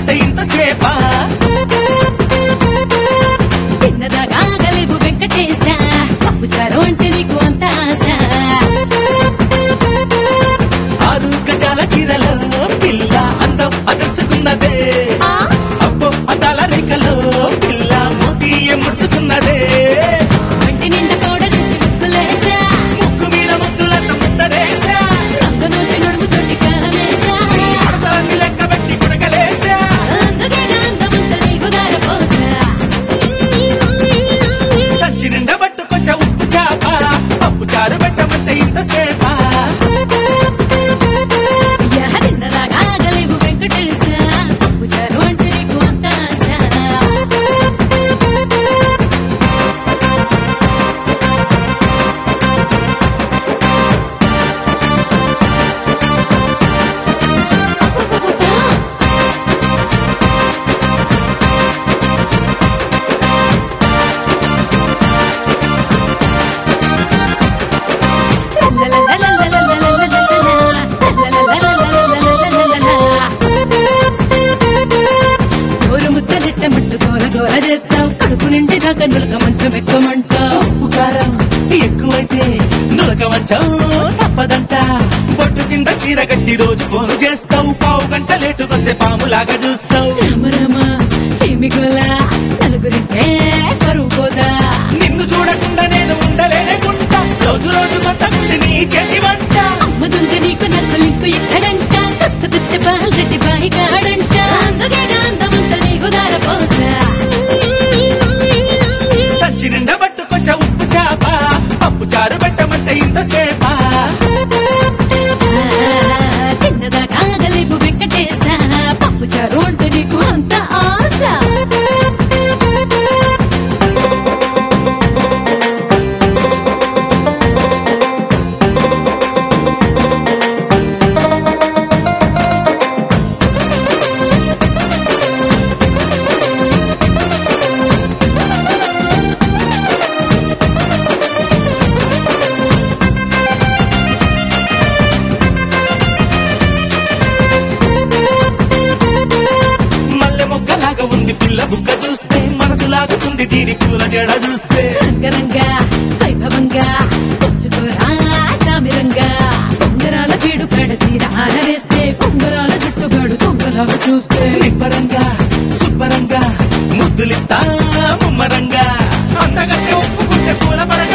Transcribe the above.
పెట్టమంటే ఇంతసేపా తిన్నదాకా గలేబు వెంకటేశ పప్పు చారు అంటే నీకు అంత ఆశ ఆరు గజాల చీరలో పిల్ల అందం అదర్చుకున్నదే ఆ? అబ్బో అదాల రేఖలో పిల్ల మోతి ముడుచుకున్నదే ఇంటి నిండా తోడనేసి ముక్కులేసా ముక్కు మీద ముద్దులంత ముద్దరేసా రంగు నుంచి నడుము తోటి కాలమేసా అర్థాన్ని లెక్క పెట్టి కుడకలేసా అందుకే గాంధమంత నీకు దారపోసా సంచి నిండా పట్టు కొంచెం ఉప్పు చాప పప్పు చారు పెట్టమంటే ఇంతసేపా యా తిన్నదాకా గలేబు వెంకటేశ పప్పు చారు అంటే నీకు అంత ఆశ గోరు ముద్దలెట్టమంటూ గోర గోర చేస్తావు కడుపు నిండి దాకా నులక మంచం ఎక్కమంటావు ఉప్పు కారం ఎక్కువైతే నులక మంచం తప్పదంట బొట్టు కింద చీర కట్టి రోజు ఫోన్ చేస్తావు పావు గంట లేటుకొస్తే పాములాగా చూస్తావు రామ ఏమి గోల నలుగురింటే కరువు పోదా నిన్ను చూడకుండా నేను ఉండలేనుకుంటా రోజు రోజు కొత్త గుండి నీ చెల్లి వంట అమ్మదుంది నీకు నన్ను లింకు ఎక్కడంట కొత్త పాల్ రెడ్డి బాయి కాడంట అందుకే గాంధమంత నీకు దారపోసా సంచి నిండా బట్టు కొంచెం ఉప్పు చాప పప్పు చారు పెట్టమంటే ఇంతసేపా తిన్నదాకా గలేబు వెంకటేశ పప్పు చారు అంటే నీకు అంత ఆశ మల్లె మొక్కలాగా ఉంది పిల్ల బుక్క చూస్తే మనసు లాగుతుంది దీని పూల జడ చూస్తే రంగరంగా వైభవంగా కొంచుకోరా సామిరంగా ఉంగరాల వీడు కడ తీర ఆరవేస్తే ఉంగరాల జుట్టుగాడు దొంగలాగా చూస్తే నిబ్బరంగా శుభ్రంగా ముద్దులిస్తా ముమ్మరంగా అంతకంటే ఒప్పుకుంటే పూల పడగ